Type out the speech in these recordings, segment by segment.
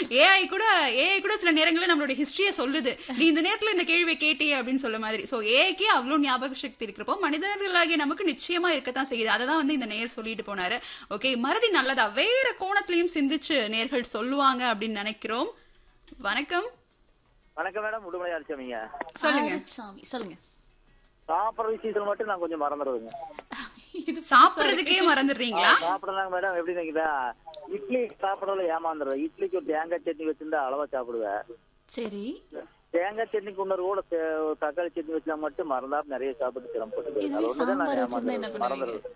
AI கூட AI கூட சில நேரங்களில் நம்மளோட ஹிஸ்டரியை சொல்லுது நீ இந்த நேரத்துல இந்த கேள்வியை கேட்டியே அப்படின்னு சொல்ல மாதிரி சோ ஏஐக்கே அவ்வளவு ஞாபக சக்தி இருக்கிறப்போ மனிதர்களாகிய நமக்கு நிச்சயமா இருக்கத்தான் செய்யுது அதை தான் வந்து இந்த நேர் சொல்லிட்டு போனாரு ஓகே மறதி நல்லதா வேற கோணத்திலையும் சிந்திச்சு நேர்கள் சொல்லுவாங்க அப்படின்னு நினைக்கிறோம் வணக்கம் வணக்கம் மேடம் உடுமலை அரிசமிங்க சொல்லுங்க சாமி சொல்லுங்க சாப்பிட்ற விஷயத்துல மட்டும் நான் கொஞ்சம் மறந்துடுவேங்க இது சாப்பிடுறதுக்கே மறந்துடுறீங்களா சாப்பிடலாங்க மேடம் எப்படி நினைக்கிறா இட்லி சாப்பிடறதுல ஏமாந்துடுவேன் இட்லிக்கு ஒரு தேங்காய் சட்னி வச்சிருந்தா அளவா சாப்பிடுவேன் சரி தேங்காய் சட்னிக்கு இன்னொரு கூட தே- ஒரு தக்காளி சட்னி வச்சா மட்டும் மறந்தா நிறைய சாப்பிட்டு சிரமப்பட்டு இதுவே சாம்பார் வச்சிருந்தா என்ன பண்ணுவீங்க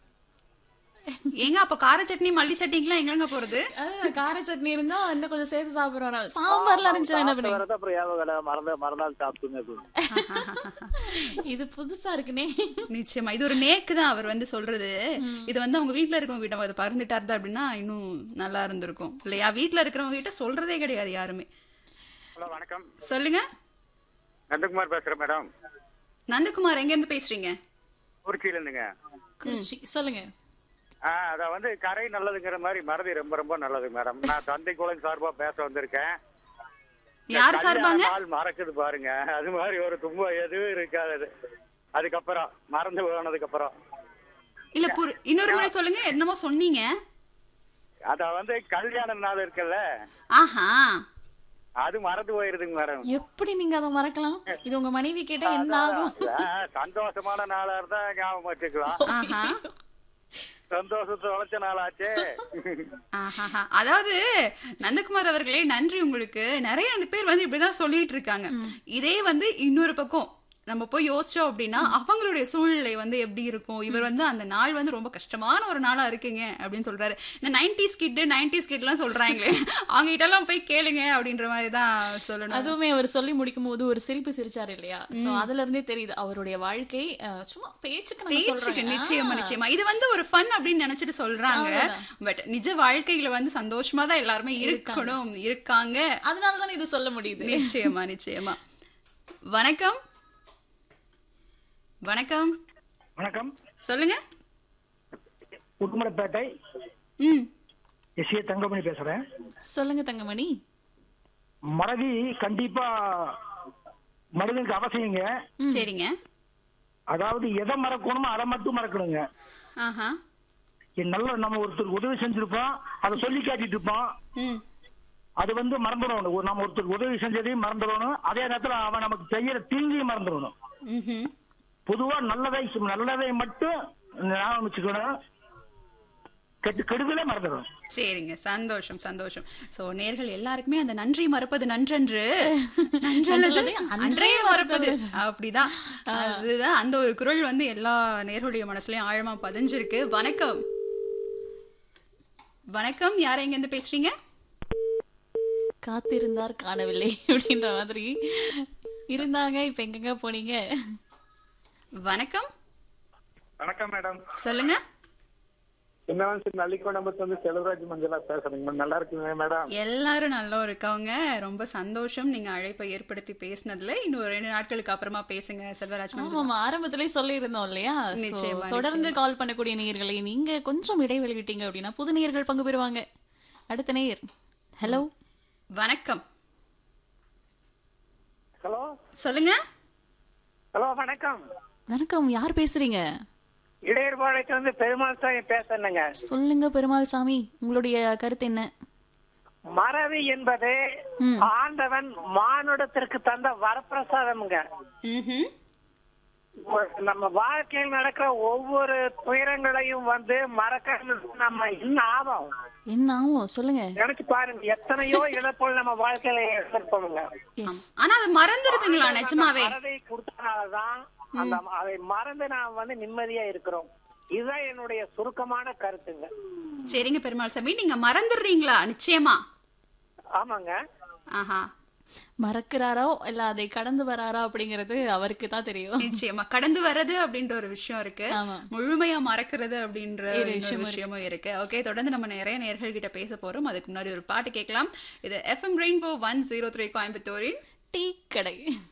ஏங்க அப்ப கார சட்னி மல்லி சட்னிக்கெல்லாம் எங்கங்க போறது அதான் கார சட்னி இருந்தா இன்னும் கொஞ்சம் சேர்த்து சாப்பிடுறோம் சாம்பார்ல இருந்துச்சுன்னா என்ன பண்ணுவீங்க வரதான் அப்புறம் ஏவ கடை மறந்த மறந்தால் சாப்பிட்டுங்க அப்படின்னு இது புதுசா இருக்குனே நிச்சயமா இது ஒரு நேக்கு தான் அவர் வந்து சொல்றது இது வந்து அவங்க வீட்ல இருக்கவங்க கிட்ட அதை பறந்துட்டாரு அப்படின்னா இன்னும் நல்லா இருந்திருக்கும் இல்லையா வீட்ல இருக்கிறவங்க கிட்ட சொல்றதே கிடையாது யாருமே ஹலோ வணக்கம் சொல்லுங்க நந்தகுமார் பேசுறேன் மேடம் நந்தகுமார் எங்க இருந்து பேசுறீங்க குறிச்சியில இருந்துங்க குறிச்சி சொல்லுங்க ஆ அத வந்து கரை நல்லதுங்கிற மாதிரி மறதி ரொம்ப ரொம்ப நல்லது மேடம் நான் தந்தை குலம் சார்பா பேச வந்திருக்கேன் யார் கல்யாண சார்பாங்க நாள் மறக்குது பாருங்க அது மாதிரி ஒரு துன்பம் எதுவும் இருக்காது அது. அதுக்கப்புறம் மறந்து போனதுக்கு அப்புறம் இல்ல புரி- இன்னொரு முறை சொல்லுங்க என்னமோ சொன்னீங்க அத வந்து கல்யாண நாள் இருக்குல்ல ஆஹா அது மறந்து போயிருதுங்க மேடம் எப்படி நீங்க அதை மறக்கலாம் இது உங்க மனைவி கேட்டா என்ன ஆகும் ஆ, சந்தோஷமான நாளா இருந்தா ஞாபகம் வச்சுக்கலாம் ஆஹா சந்தோஷத்தை உழைச்ச நாளாச்சே ஆஹாஹா. அதாவது நந்தகுமார் அவர்களே நன்றி உங்களுக்கு நிறைய பேர் வந்து இப்படிதான் சொல்லிட்டு இருக்காங்க இதே வந்து இன்னொரு பக்கம் நம்ம போய் யோசிச்சோம் அப்படின்னா அவங்களுடைய சூழ்நிலை வந்து எப்படி இருக்கும் இவர் வந்து அந்த நாள் வந்து ரொம்ப கஷ்டமான ஒரு நாளா இருக்குங்க அப்படின்னு சொல்றாரு இந்த நைன்டிஸ் கிட்டு நைன்டிஸ் கிட் எல்லாம் சொல்றாங்களே அவங்க கிட்ட எல்லாம் போய் கேளுங்க அப்படின்ற மாதிரி தான் சொல்லணும் அதுவுமே அவர் சொல்லி முடிக்கும் போது ஒரு சிரிப்பு சிரிச்சாரு இல்லையா சோ அதுல இருந்தே தெரியுது அவருடைய வாழ்க்கை அஹ், சும்மா பேச்சுக்கு நம்ம பேச்சுக்கு சொல்றோம் நிச்சயமா நிச்சயமா இது வந்து ஒரு ஃபன் அப்படின்னு நினைச்சிட்டு சொல்றாங்க பட் நிஜ வாழ்க்கையில வந்து சந்தோஷமா தான் எல்லாருமே இருக்கணும் இருக்காங்க அதனால தானே இது சொல்ல முடியுது நிச்சயமா நிச்சயமா வணக்கம் வணக்கம் வணக்கம் சொல்லுங்க உடுமலைப்பேட்டை ம் எஸ் ஏ தங்கமணி பேசுறேன் சொல்லுங்க தங்கமணி மறதி கண்டிப்பா மனிதனுக்கு அவசியங்க சரிங்க அதாவது எதை மறக்கணுமோ அதை மட்டும் மறக்கணுங்க ஆஹா இது நல்ல நம்ம ஒருத்தருக்கு உதவி செஞ்சிருப்போம் அதை சொல்லி காட்டிட்டு இருப்போம் ம் அது வந்து மறந்துடணும் ஒரு- நம்ம ஒருத்தருக்கு உதவி செஞ்சதையும் மறந்துடணும் அதே நேரத்துல அவன் நமக்கு செய்யற தீங்கையும் மறந்துடணும் ம்ஹும். பொதுவா நல்லதை நல்லதை மட்டும் ஞாபகம் வச்சுக்கணும் கெட்டு கெடுதலே மறந்துடணும் சரிங்க சந்தோஷம் சந்தோஷம் சோ நேர்கள் எல்லாருக்குமே அந்த நன்றி மறப்பது நன்றன்று நன்றல்லது அன்றே மறப்பது அப்படிதான் அதுதான் அந்த ஒரு குரல் வந்து எல்லா நேர்களுடைய மனசுலயும் ஆழமா பதிஞ்சிருக்கு வணக்கம் வணக்கம் யார் எங்க இருந்து பேசுறீங்க காத்திருந்தார் காணவில்லை அப்படின்ற மாதிரி இருந்தாங்க இப்ப எங்கெங்க போனீங்க வணக்கம் வணக்கம் மேடம் சொல்லுங்க சின்னவன் நல்லிக்கோணம்பத்து வந்து செல்வராஜ் மஞ்சளா பேசுறேங்க நல்லா இருக்குங்க மேடம் எல்லாரும் நல்லா இருக்கவங்க ரொம்ப சந்தோஷம் நீங்க அழைப்பை ஏற்படுத்தி பேசினதுல இன்னும் ஒரு ரெண்டு நாட்களுக்கு அப்புறமா பேசுங்க செல்வராஜ் மஞ்சள். ஆமாமா ஆரம்பத்திலே சொல்லி இருந்தோம் இல்லையா So, நிச்சயமா, தொடர்ந்து கால் பண்ணக்கூடிய நேயர்களை நீங்க கொஞ்சம் இடைவெளி விட்டீங்க அப்படின்னா புது நேயர்கள் பங்கு பெறுவாங்க அடுத்த நேயர் ஹலோ வணக்கம் ஹலோ சொல்லுங்க ஹலோ வணக்கம் வணக்கம் யார் பேசுறீங்க இடையர்பாளையத்துல இருந்து பெருமாள் சாமி பேசுறேங்க சொல்லுங்க பெருமாள் சாமி உங்களுடைய கருத்து என்ன மறதி என்பது ம். ஆண்டவன் மானுடத்திற்கு தந்த வரப்பிரசாதம்ங்க ம்ஹும். நம்ம வாழ்க்கையில் நடக்கிற ஒவ்வொரு துயரங்களையும் வந்து மறக்க நம்ம இன்னும் ஆகும் என்ன ஆகும் சொல்லுங்க நினைச்சு பாருங்க எத்தனையோ இழப்புகள் நம்ம வாழ்க்கையில எடுத்திருப்போங்க எஸ் ஆனா அது மறந்துடுதுங்களா நிஜமாவே மறதை கொடுத்தனாலதான் அந்த அதை மறந்து நாம் வந்து நிம்மதியா இருக்கிறோம் இதுதான் என்னுடைய சுருக்கமான கருத்துங்க சரிங்க பெருமாள் சாமி நீங்க மறந்துடுறீங்களா நிச்சயமா ஆமாங்க ஆஹா மறக்கிறாரோ இல்ல அதை கடந்து வராரா அப்படிங்கறது அவருக்கு தான் தெரியும் நிச்சயமா கடந்து வர்றது அப்படின்ற ஒரு விஷயம் இருக்கு ஆமா. முழுமையா மறக்கிறது அப்படின்ற ஒரு இன்னொரு விஷயமும் விஷயமும் இருக்கு ஓகே தொடர்ந்து நம்ம நிறைய நேர்கள் கிட்ட பேச போறோம் அதுக்கு முன்னாடி ஒரு பாட்டு கேட்கலாம் இது FM rainbow one zero three கோயம்புத்தூரின் டீ கடை